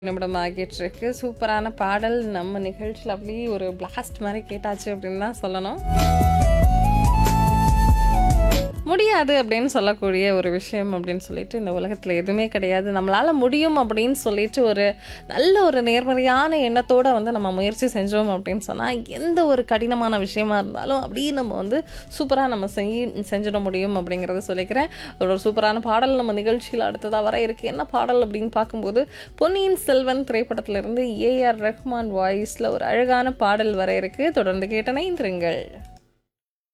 நிமிடம் ஆகிட்டு இருக்கு சூப்பரான பாடல் நம்ம நிகழ்ச்சியில் அப்படியே ஒரு பிளாஸ்ட் மாதிரி கேட்டாச்சு அப்படின்னு தான் சொல்லணும் முடியாது அப்படின்னு சொல்லக்கூடிய ஒரு விஷயம் அப்படின்னு சொல்லிட்டு இந்த உலகத்தில் எதுவுமே கிடையாது நம்மளால் முடியும் அப்படின்னு சொல்லிட்டு ஒரு நல்ல ஒரு நேர்மறையான எண்ணத்தோடு வந்து நம்ம முயற்சி செஞ்சோம் அப்படின்னு சொன்னால் எந்த ஒரு கடினமான விஷயமா இருந்தாலும் அப்படியே நம்ம வந்து சூப்பராக நம்ம செஞ்சு செஞ்சிட முடியும் அப்படிங்கிறத சொல்லிக்கிறேன் ஒரு சூப்பரான பாடல் நம்ம நிகழ்ச்சியில் அடுத்ததாக வர இருக்குது என்ன பாடல் அப்படின்னு பார்க்கும்போது பொன்னியின் செல்வன் திரைப்படத்திலிருந்து ஏஆர் ரஹ்மான் வாய்ஸில் ஒரு அழகான பாடல் வர இருக்குது தொடர்ந்து கேட்டனை திருங்கள்